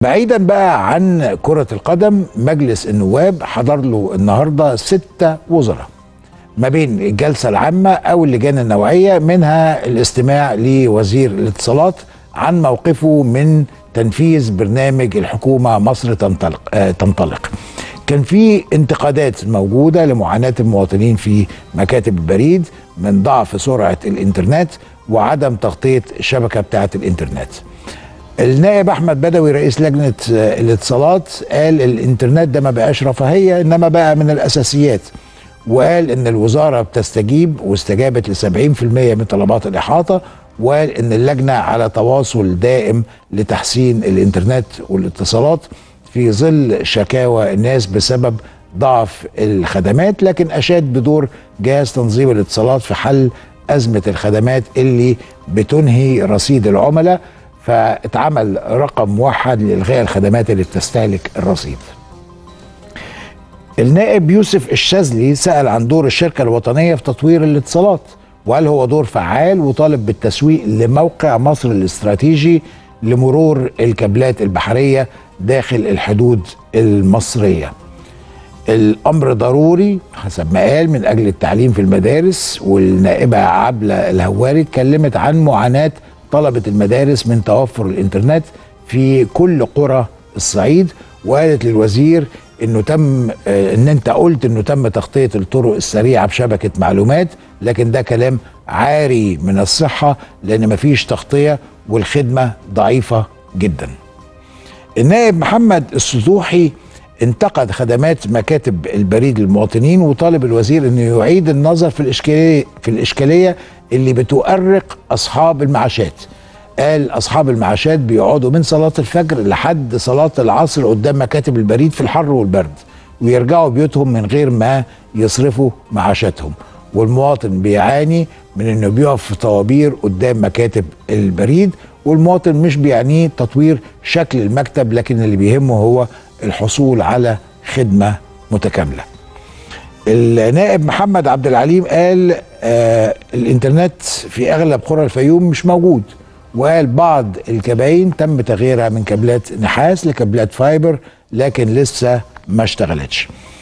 بعيدا بقى عن كرة القدم مجلس النواب حضر له النهارده ستة وزراء ما بين الجلسة العامة أو اللجان النوعية منها الاستماع لوزير الاتصالات عن موقفه من تنفيذ برنامج الحكومة مصر تنطلق, آه تنطلق. كان في انتقادات موجودة لمعاناة المواطنين في مكاتب البريد من ضعف سرعة الإنترنت وعدم تغطية الشبكة بتاعة الإنترنت النائب احمد بدوي رئيس لجنه الاتصالات قال الانترنت ده ما بقاش رفاهيه انما بقى من الاساسيات وقال ان الوزاره بتستجيب واستجابت ل 70% من طلبات الاحاطه وقال ان اللجنه على تواصل دائم لتحسين الانترنت والاتصالات في ظل شكاوى الناس بسبب ضعف الخدمات لكن اشاد بدور جهاز تنظيم الاتصالات في حل ازمه الخدمات اللي بتنهي رصيد العملاء فاتعمل رقم موحد لإلغاء الخدمات اللي بتستهلك الرصيد النائب يوسف الشاذلي سأل عن دور الشركة الوطنية في تطوير الاتصالات وهل هو دور فعال وطالب بالتسويق لموقع مصر الاستراتيجي لمرور الكابلات البحرية داخل الحدود المصرية الأمر ضروري حسب ما قال من أجل التعليم في المدارس والنائبة عبلة الهواري اتكلمت عن معاناة طلبة المدارس من توفر الانترنت في كل قرى الصعيد وقالت للوزير انه تم ان انت قلت انه تم تغطيه الطرق السريعه بشبكه معلومات لكن ده كلام عاري من الصحه لان مفيش تغطيه والخدمه ضعيفه جدا. النائب محمد السطوحي انتقد خدمات مكاتب البريد للمواطنين وطالب الوزير انه يعيد النظر في الاشكاليه في الاشكاليه اللي بتؤرق اصحاب المعاشات قال اصحاب المعاشات بيقعدوا من صلاه الفجر لحد صلاه العصر قدام مكاتب البريد في الحر والبرد ويرجعوا بيوتهم من غير ما يصرفوا معاشاتهم والمواطن بيعاني من انه بيقف في طوابير قدام مكاتب البريد والمواطن مش بيعنيه تطوير شكل المكتب لكن اللي بيهمه هو الحصول على خدمه متكامله. النائب محمد عبد العليم قال آه الانترنت في اغلب قرى الفيوم مش موجود وقال بعض الكباين تم تغييرها من كابلات نحاس لكابلات فايبر لكن لسه ما اشتغلتش